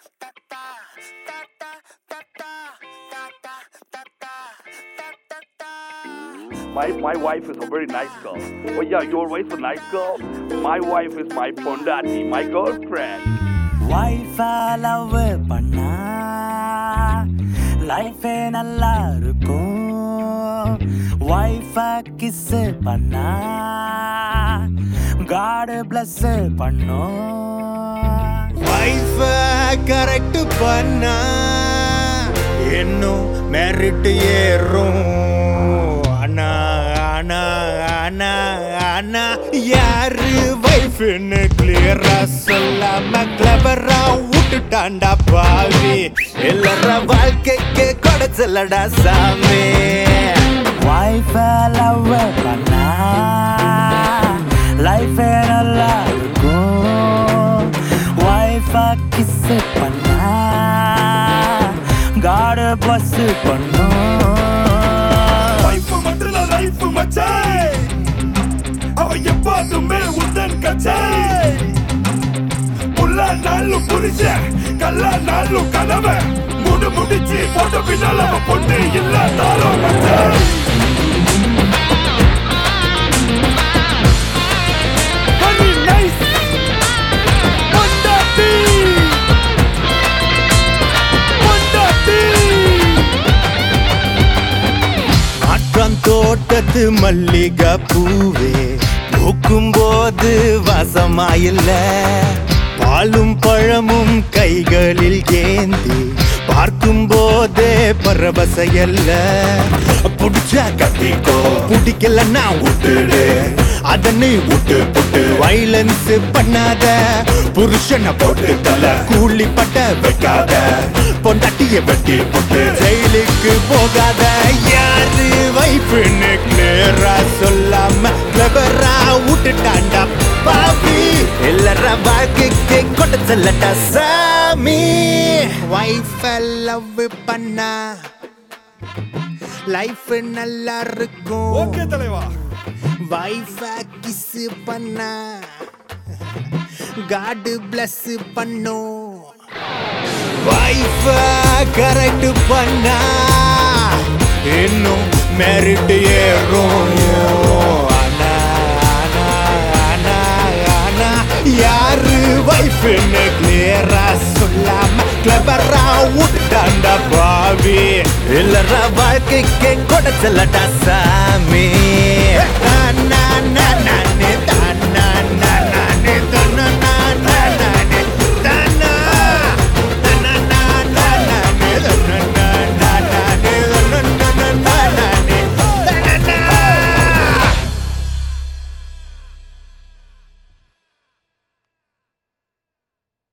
My my wife is a very nice girl. Oh yeah, your wife is a nice girl. My wife is my pondati, my girlfriend. வைஃபா love பண்ணா லைஃபே நல்லா இருக்கும் வைஃபா kiss பண்ணா காடு plus பண்ணும் வைஃப correct பண்ணா இன்னும் மெரிட் ஏறும் அண்ணா அண்ணா அண்ணா அண்ணா யாரு வைஃப்னு கிளியரா சொல்லாம கிளபரா விட்டுட்டாண்டா பாவி எல்லார வாழ்க்கைக்கு கொடைச்சலடா சாமி வைஃபா லவ் பண்ணா லைஃபே நல்லா இருக்கும் வைஃபா கிஸ் பண்ணா காடு பிளஸ் பண்ணும் வைஃப் மட்டும் லைஃப் மச்சே அவ எப்போதுமே உந்தன் கச்சே புல்லா நாளும் புரிச்ச கல்லா நாளும் கனவு முடு முடிச்சு போட்ட பின்னால் அவ பொண்ணு இல்லாதாலும் மச்சே Honey, nice. பொண்டாட்டி. பொண்டாட்டி. ஆற்றான் தோட்டத்து மல்லிகை பூவே பூக்கும் போது வாசமாயில்ல பாலும் பழமும் கைகளில் ஏந்தி பார்க்கும் போதே பரவசையல்ல புடிச்சா கட்டிக்கோ பிடிக்கலன்னா விட்டுடு அதனை விட்டு புட்டு வைலன்ஸ் பண்ணாத புருஷனை போட்டு தல கூலி பட்ட வைக்காத பொண்டாட்டிய வெட்டி போட்டு ஜெயிலுக்கு போகாத யாரு வைஃப்னு கிளியரா சொல்லாம கிளபரா விட்டுட்டாண்டா பாவி எல்லார வாழ்க்கைக்கு கொட்ட செல்லட்டா சாமி வைஃப் லவ் பண்ணா லைஃப் நல்லா இருக்கும் ஓகே தலைவா வைஃப கிஸ் பண்ணா காடு பிளஸ் பண்ணும் வைஃப கரெக்ட் பண்ணா இன்னும் மெரிட் ஏறும் அண்ணா, அண்ணா, அண்ணா, அண்ணா. யாரு வைஃப்னு கிளியரா சொல்லாம கிளபரா விட்டாண்டா பாவி இல்லற வாழ்க்கைக்கு கொடைச்சலடா சாமி அண்ணா, அண்ணா, அண்ணா,